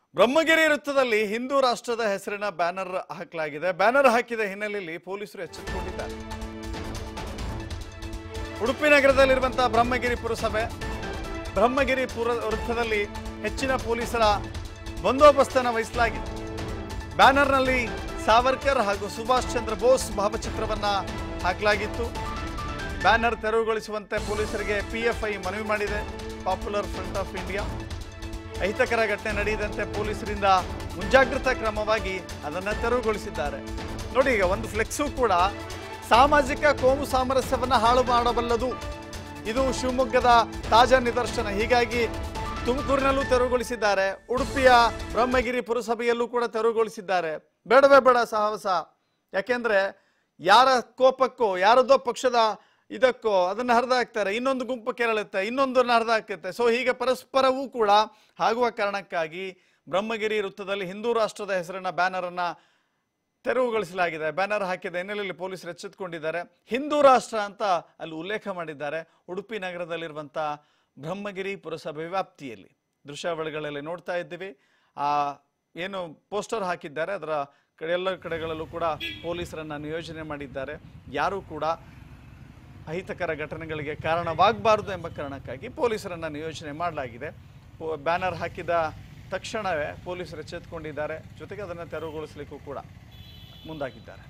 ಬ್ರಹ್ಮಗಿರಿ ವೃತ್ತದಲ್ಲಿ ಹಿಂದೂ ರಾಷ್ಟ್ರದ ಹೆಸರಿನ ಬ್ಯಾನರ್ ಹಾಕಲಾಗಿದೆ ಬ್ಯಾನರ್ ಹಾಕಿದ ಹಿನ್ನೆಲೆಯಲ್ಲಿ ಪೊಲೀಸರು ಎಚ್ಚೆತ್ತುಕೊಂಡಿದ್ದಾರೆ ಉಡುಪಿ ನಗರದಲ್ಲಿರುವಂತಹ ಬ್ರಹ್ಮಗಿರಿ ಪುರಸಭೆ ಬ್ರಹ್ಮಗಿರಿ ಪುರ ವೃತ್ತದಲ್ಲಿ ಹೆಚ್ಚಿನ ಪೊಲೀಸರ ಬಂದೋಬಸ್ತನ್ನು ವಹಿಸಲಾಗಿದೆ ಬ್ಯಾನರ್ನಲ್ಲಿ ಸಾವರ್ಕರ್ ಹಾಗೂ ಸುಭಾಷ್ ಚಂದ್ರ ಬೋಸ್ ಭಾವಚಿತ್ರವನ್ನ ಹಾಕಲಾಗಿತ್ತು ಬ್ಯಾನರ್ ತೆರವುಗೊಳಿಸುವಂತೆ ಪೊಲೀಸರಿಗೆ ಪಿಎಫ್ಐ ಮನವಿ ಮಾಡಿದೆ ಪಾಪ್ಯುಲರ್ ಫ್ರಂಟ್ ಆಫ್ ಇಂಡಿಯಾ ಅಹಿತಕರ ಘಟನೆ ನಡೆಯದಂತೆ ಪೊಲೀಸರಿಂದ ಮುಂಜಾಗ್ರತಾ ಕ್ರಮವಾಗಿ ಅದನ್ನು ತೆರವುಗೊಳಿಸಿದ್ದಾರೆ ನೋಡಿ ಈಗ ಒಂದು ಫ್ಲೆಕ್ಸು ಕೂಡ ಸಾಮಾಜಿಕ ಕೋಮು ಸಾಮರಸ್ಯವನ್ನು ಹಾಳು ಮಾಡಬಲ್ಲದು ಇದು ಶಿವಮೊಗ್ಗದ ತಾಜಾ ನಿದರ್ಶನ ಹೀಗಾಗಿ ತುಮಕೂರಿನಲ್ಲೂ ತೆರವುಗೊಳಿಸಿದ್ದಾರೆ ಉಡುಪಿಯ ಬ್ರಹ್ಮಗಿರಿ ಪುರಸಭೆಯಲ್ಲೂ ಕೂಡ ತೆರವುಗೊಳಿಸಿದ್ದಾರೆ ಬೇಡವೇ ಬೇಡ ಸಾಹಸ ಯಾಕೆಂದ್ರೆ ಯಾರ ಕೋಪಕ್ಕೋ ಯಾರದೋ ಪಕ್ಷದ ಇದಕ್ಕೋ ಅದನ್ನು ಹರಿದಾಕ್ತಾರೆ ಇನ್ನೊಂದು ಗುಂಪು ಕೆರಳುತ್ತೆ ಇನ್ನೊಂದನ್ನು ಹರಿದಾಕುತ್ತೆ ಸೊ ಹೀಗೆ ಪರಸ್ಪರವೂ ಕೂಡ ಆಗುವ ಕಾರಣಕ್ಕಾಗಿ ಬ್ರಹ್ಮಗಿರಿ ವೃತ್ತದಲ್ಲಿ ಹಿಂದೂ ರಾಷ್ಟ್ರದ ಹೆಸರಿನ ಬ್ಯಾನರ್ ಅನ್ನ ತೆರವುಗೊಳಿಸಲಾಗಿದೆ ಬ್ಯಾನರ್ ಹಾಕಿದ ಹಿನ್ನೆಲೆಯಲ್ಲಿ ಪೊಲೀಸರು ಎಚ್ಚೆತ್ತುಕೊಂಡಿದ್ದಾರೆ ಹಿಂದೂ ರಾಷ್ಟ್ರ ಅಂತ ಅಲ್ಲಿ ಉಲ್ಲೇಖ ಮಾಡಿದ್ದಾರೆ ಉಡುಪಿ ನಗರದಲ್ಲಿರುವಂಥ ಬ್ರಹ್ಮಗಿರಿ ಪುರಸಭೆ ವ್ಯಾಪ್ತಿಯಲ್ಲಿ ದೃಶ್ಯಾವಳಿಗಳಲ್ಲಿ ನೋಡ್ತಾ ಇದ್ದೀವಿ ಆ ಏನು ಪೋಸ್ಟರ್ ಹಾಕಿದ್ದಾರೆ ಅದರ ಕಡೆ ಎಲ್ಲ ಕಡೆಗಳಲ್ಲೂ ಕೂಡ ಪೊಲೀಸರನ್ನ ನಿಯೋಜನೆ ಮಾಡಿದ್ದಾರೆ ಯಾರೂ ಕೂಡ ಅಹಿತಕರ ಘಟನೆಗಳಿಗೆ ಕಾರಣವಾಗಬಾರದು ಎಂಬ ಕಾರಣಕ್ಕಾಗಿ ಪೊಲೀಸರನ್ನ ನಿಯೋಜನೆ ಮಾಡಲಾಗಿದೆ ಪೊ- ಬ್ಯಾನರ್ ಹಾಕಿದ ತಕ್ಷಣವೇ ಪೊಲೀಸರು ಎಚ್ಚೆತ್ತುಕೊಂಡಿದ್ದಾರೆ ಜೊತೆಗೆ ಅದನ್ನು ತೆರವುಗೊಳಿಸಲಿಕ್ಕೂ ಕೂಡ ಮುಂದಾಗಿದ್ದಾರೆ